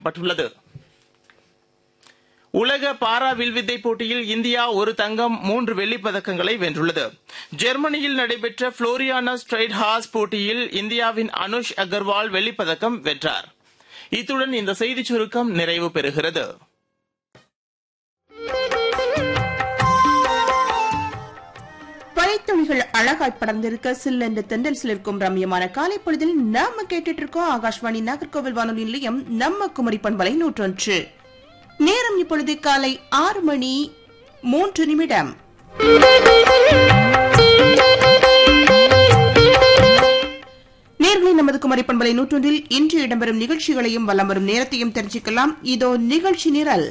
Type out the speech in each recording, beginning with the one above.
பட்டுள்ளது உலக பாரா வில்வித்தை போட்டியில் இந்தியா ஒரு தங்கம் மூன்று வெள்ளிப் பதக்கங்களை வென்றுள்ளது ஜெர்மனியில் நடைபெற்ற புளோரியானா ஸ்ட்ரைட் ஹாஸ் போட்டியில் இந்தியாவின் அனுஷ் அகர்வால் வெள்ளிப் பதக்கம் வென்றார் இத்துடன் இந்த செய்திச் சுருக்கம் நிறைவு பெறுகிறது பழைத்துணிகள் அழகாய் படர்ந்திருக்க சில் என்று தென்றல் சிலிருக்கும் ரம்யமான காலை பொழுதில் நாம கேட்டுட்டு இருக்கோம் ஆகாஷ்வாணி நாகர்கோவில் வானொலி நிலையம் நம்ம குமரி பண்பலை நூற்றொன்று நேரம் இப்பொழுது காலை ஆறு மணி மூன்று நிமிடம் நேர்களை நமது குமரி பண்பலை நூற்றொன்றில் இன்று இடம்பெறும் நிகழ்ச்சிகளையும் வலம் வரும் நேரத்தையும் தெரிஞ்சுக்கலாம் இதோ நிகழ்ச்சி நிரல்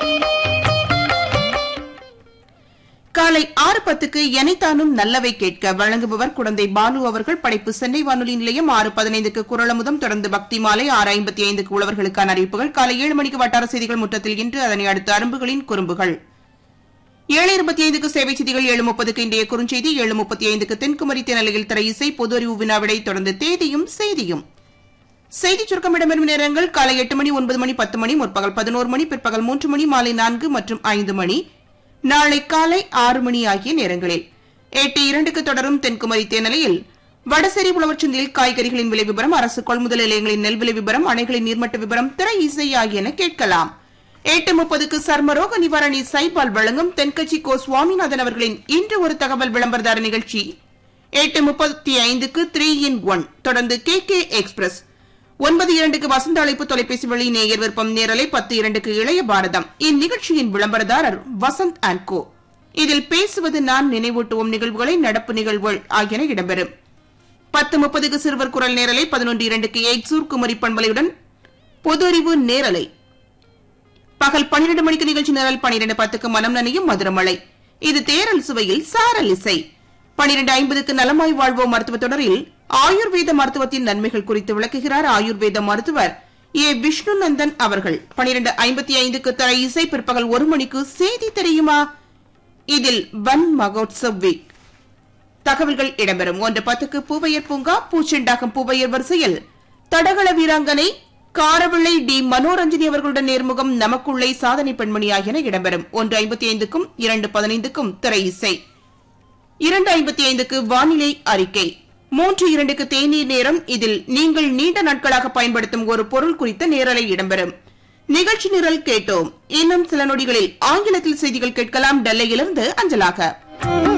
காலை ஆறு பத்துக்கு எனைத்தானும் நல்லவை கேட்க வழங்குபவர் குழந்தை பாலு அவர்கள் படைப்பு சென்னை வானொலி நிலையம் ஆறு பதினைந்துக்கு குரலமுதம் தொடர்ந்து பக்தி மாலை ஆறு ஐம்பத்தி ஐந்துக்கு உழவர்களுக்கான அறிவிப்புகள் காலை ஏழு மணிக்கு வட்டார செய்திகள் முற்றத்தில் இன்று அதனை அடுத்து அரும்புகளின் குறும்புகள் ஏழு இருபத்தி ஐந்துக்கு சேவை செய்திகள் ஏழு முப்பதுக்கு இன்றைய குறுஞ்செய்தி ஏழு முப்பத்தி ஐந்துக்கு தென்குமரி தினலையில் திரை இசை பொது அறிவு வினாவிடை தொடர்ந்து தேதியும் செய்தியும் செய்தி சுருக்கம் இடம்பெறும் நேரங்கள் காலை எட்டு மணி ஒன்பது மணி பத்து மணி முற்பகல் பதினோரு மணி பிற்பகல் மூன்று மணி மாலை நான்கு மற்றும் ஐந்து மணி நாளை காலை ஆறு மணி ஆகிய நேரங்களில் எட்டு இரண்டுக்கு தொடரும் தென்குமரி தேனலையில் வடசேரி உழவர் சந்தையில் காய்கறிகளின் விலை விவரம் அரசு கொள்முதல் நிலையங்களின் நெல் விலை விவரம் அணைகளின் நீர்மட்ட விவரம் திரை இசை ஆகியன கேட்கலாம் எட்டு முப்பதுக்கு சர்மரோக நிவாரணி சைபால் வழங்கும் தென்கட்சி கோ சுவாமிநாதன் அவர்களின் இன்று ஒரு தகவல் விளம்பரதார நிகழ்ச்சி எட்டு முப்பத்தி ஐந்துக்கு த்ரீ இன் ஒன் தொடர்ந்து கே கே எக்ஸ்பிரஸ் ஒன்பது இரண்டுக்கு வசந்த அழைப்பு தொலைபேசி வழி நேயர் விருப்பம் நேரலை பத்து இரண்டுக்கு இளைய பாரதம் இந்நிகழ்ச்சியின் விளம்பரதாரர் வசந்த் அண்ட் கோ இதில் பேசுவது நான் நினைவூட்டுவோம் நிகழ்வுகளை நடப்பு நிகழ்வுகள் ஆகியன இடம்பெறும் பத்து முப்பதுக்கு சிறுவர் குரல் நேரலை பதினொன்று இரண்டுக்கு எய்ட்சூர் குமரி பண்பலையுடன் பொது அறிவு நேரலை பகல் பன்னிரண்டு மணிக்கு நிகழ்ச்சி நிரல் பன்னிரண்டு பத்துக்கு மனம் நனையும் மதுரமலை இது தேரல் சுவையில் சாரல் இசை பன்னிரண்டு ஐம்பதுக்கு நலமாய் வாழ்வோம் மருத்துவ தொடரில் ஆயுர்வேத மருத்துவத்தின் நன்மைகள் குறித்து விளக்குகிறார் ஆயுர்வேத மருத்துவர் ஏ விஷ்ணுநந்தன் அவர்கள் பன்னிரண்டு ஐம்பத்தி ஐந்துக்கு தர இசை பிற்பகல் ஒரு மணிக்கு செய்தி தெரியுமா இதில் வன் மகோத்சவ் வீக் தகவல்கள் இடம்பெறும் ஒன்று பத்துக்கு பூவையர் பூங்கா பூச்செண்டாகம் பூவையர் வரிசையில் தடகள வீராங்கனை காரவிளை டி மனோரஞ்சனி அவர்களுடன் நேர்முகம் நமக்குள்ளே சாதனை பெண்மணி ஆகியன இடம்பெறும் ஒன்று ஐம்பத்தி ஐந்துக்கும் இரண்டு பதினைந்துக்கும் திரை இசை இரண்டு ஐம்பத்தி ஐந்துக்கு வானிலை அறிக்கை மூன்று இரண்டுக்கு தேநீர் நேரம் இதில் நீங்கள் நீண்ட நாட்களாக பயன்படுத்தும் ஒரு பொருள் குறித்த நேரலை இடம்பெறும் நிகழ்ச்சி நிரல் கேட்டோம் இன்னும் சில நொடிகளில் ஆங்கிலத்தில் செய்திகள் கேட்கலாம் டெல்லியிலிருந்து அஞ்சலாக